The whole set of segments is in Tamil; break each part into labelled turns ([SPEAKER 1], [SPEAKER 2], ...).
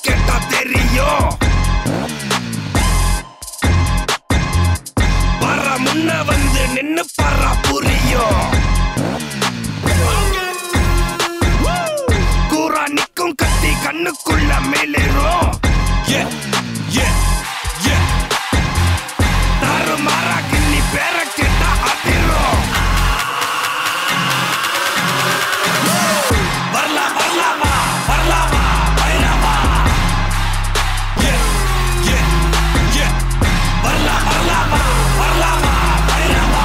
[SPEAKER 1] கேட்டா தெரியும் வர முன்ன வந்து நின்னு பற புரியும் கூரா நிக்கும் கத்தி கண்ணுக்குள்ள மேலேறும் Yeah, yeah, yeah. தாறுமாறா கிள்ளி பேர கேட்டா அதிரும் வரலாம் வரலாமா வரலாமா பயணமா Yeah, yeah, yeah. வரலாம் வரலாமா வரலாமா பயணமா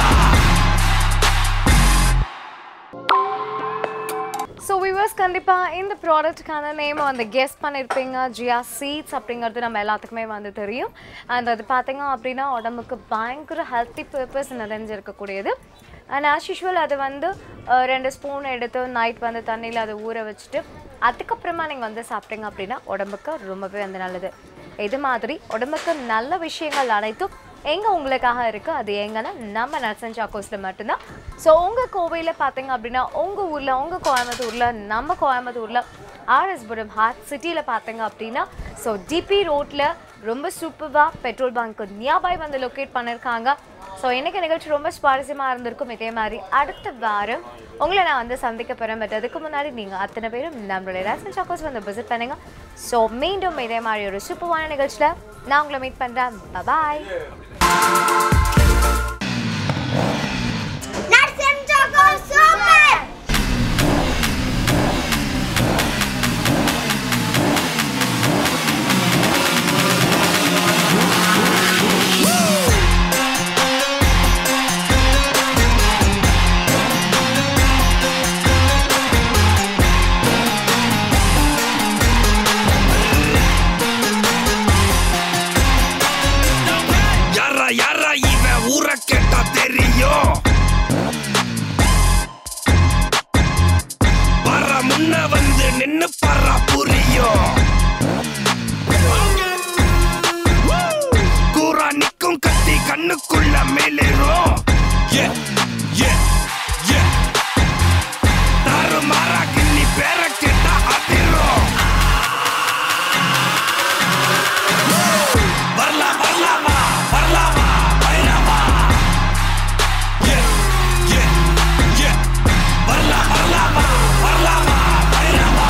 [SPEAKER 2] ஸோ வியூவர்ஸ் கண்டிப்பாக இந்த ப்ராடக்ட்டுக்கான நேம் வந்து கெஸ் பண்ணியிருப்பீங்க ஜியா சீட்ஸ் அப்படிங்கிறது நம்ம எல்லாத்துக்குமே வந்து தெரியும் அண்ட் அது பார்த்தீங்க அப்படின்னா உடம்புக்கு பயங்கர ஹெல்த்தி பர்பஸ் நிறைஞ்சிருக்கக்கூடியது அண்ட் ஆஸ் யூஷுவல் அது வந்து அஹ், ரெண்டு ஸ்பூன் எடுத்து நைட் வந்து தண்ணியில் அதை ஊற வச்சுட்டு அதுக்கப்புறமா நீங்கள் வந்து சாப்பிட்டீங்க அப்படின்னா உடம்புக்கு ரொம்பவே வந்து நல்லது இது மாதிரி உடம்புக்கு நல்ல விஷயங்கள் அனைத்தும் எங்கே உங்களுக்காக இருக்குது அது எங்கன்னா நம்ம நட்சன் சாக்கோஸில் மட்டும்தான் ஸோ உங்கள் கோவையில் பார்த்தீங்க அப்படின்னா உங்கள் ஊரில் உங்கள் கோயம்புத்தூரில் நம்ம கோயம்புத்தூரில் ஆர்எஸ்புரம் ஹார்ட் சிட்டியில் பார்த்தீங்க அப்படின்னா ஸோ டிபி ரோட்டில் ரொம்ப சூப்பராக பெட்ரோல் பங்க் நியாபாய் வந்து லொக்கேட் பண்ணியிருக்காங்க ஸோ இன்னைக்கு நிகழ்ச்சி ரொம்ப சுவாரஸ்யமாக இருந்திருக்கும் இதே மாதிரி அடுத்த வாரம் உங்களை நான் வந்து சந்திக்க போகிறேன் பட் அதுக்கு முன்னாடி நீங்கள் அத்தனை பேரும் நம்மளுடைய ரேசன் சாக்கோஸ் வந்து விசிட் பண்ணுங்க ஸோ மீண்டும் இதே மாதிரி ஒரு சூப்பரான நிகழ்ச்சியில் நான் உங்களை மீட் பண்ணுறேன் பாய்
[SPEAKER 3] Nuts and Choco Super!
[SPEAKER 1] யாரா யாரா இவன் ஊர கேட்டா தெரியும் வர முன்ன வந்து நின்னு பற புரியும் கூரா நிக்கும் கத்தி கண்ணுக்குள்ள மேலேறும் Yeah, yeah, yeah. தாறுமாறா கிள்ளி பேர கேட்டா அதிரும் வரலாம் வரலாமா வரலாமா பயணமா Yeah, yeah, yeah. வரலாம் வரலாமா வரலாமா பயணமா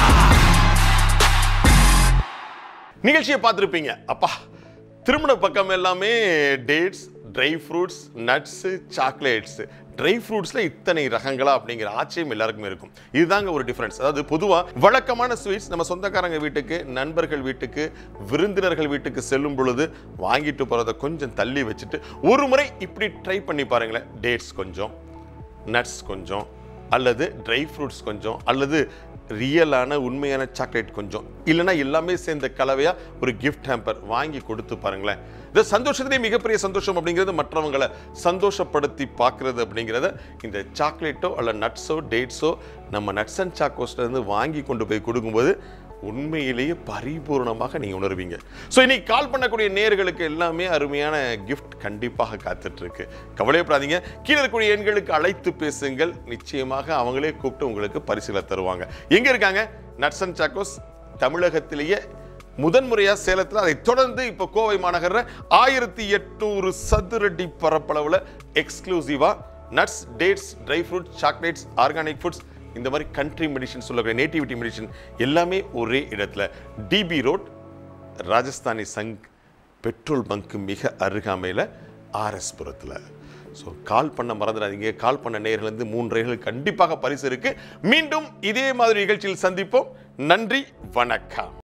[SPEAKER 4] நிகழ்ச்சியை பார்த்துருப்பீங்க அப்பா திருமண பக்கம் எல்லாமே dates dry fruits nuts chocolates dry ஃப்ரூட்ஸில் இத்தனை ரகங்களா அப்படிங்கிற ஆச்சரியம் எல்லாருக்குமே இருக்கும் இதுதாங்க ஒரு டிஃப்ரென்ஸ் அதாவது பொதுவாக வழக்கமான ஸ்வீட்ஸ் நம்ம சொந்தக்காரங்க வீட்டுக்கு நண்பர்கள் வீட்டுக்கு விருந்தினர்கள் வீட்டுக்கு செல்லும் பொழுது வாங்கிட்டு போகிறத கொஞ்சம் தள்ளி வச்சுட்டு ஒரு முறை இப்படி ட்ரை பண்ணி பாருங்களேன் டேட்ஸ் கொஞ்சம் நட்ஸ் கொஞ்சம் அல்லது ட்ரை ஃப்ரூட்ஸ் கொஞ்சம் அல்லது ரியலான உண்மையான சாக்லேட் கொஞ்சம் இல்லைன்னா எல்லாமே சேர்ந்த கலவையா ஒரு கிஃப்ட் ஹேம்பர் வாங்கி கொடுத்து பாருங்களேன் இந்த சந்தோஷத்திலே மிகப்பெரிய சந்தோஷம் அப்படிங்கிறது மற்றவங்களை சந்தோஷப்படுத்தி பார்க்கறது அப்படிங்கிறத இந்த சாக்லேட்டோ அல்ல நட்ஸோ டேட்ஸோ நம்ம நட்ஸ் அண்ட் சாக்கோஸ்ல இருந்து வாங்கி கொண்டு போய் கொடுக்கும்போது உண்மையிலேயே பரிபூர்ணமாக நீங்க உணர்வீங்க ஸோ இன்னைக்கு கால் பண்ணக்கூடிய நேர்களுக்கு எல்லாமே அருமையான கிஃப்ட் கண்டிப்பாக காத்துட்டு இருக்கு கவலையப்படாதீங்க கீழே இருக்கக்கூடிய எண்களுக்கு அழைத்து பேசுங்கள் நிச்சயமாக அவங்களே கூப்பிட்டு உங்களுக்கு பரிசுகளை தருவாங்க எங்க இருக்காங்க நட்ஸ் அண்ட் சாக்கோஸ் தமிழகத்திலேயே முதன்முறையா சேலத்தில் அதை தொடர்ந்து இப்போ கோவை மாநகரில் ஆயிரத்தி எட்நூறு சதுரடி பரப்பளவில் எக்ஸ்க்ளூசிவா nuts dates dry fruits chocolates organic foods இந்த மாதிரி கண்ட்ரி மெடிசன் சொல்லக்கூடிய நேட்டிவிட்டி மெடிசன் எல்லாமே ஒரே இடத்துல DB road Rajasthani Sangh petrol bunk மிக அருகாமையில் ஆர்எஸ்புரத்தில் ஸோ கால் பண்ண மறந்துடாதீங்க கால் பண்ண நேரிலிருந்து மூன்று ரயில்கள் கண்டிப்பாக பரிசு இருக்கு மீண்டும் இதே மாதிரி நிகழ்ச்சியில் சந்திப்போம் நன்றி வணக்கம்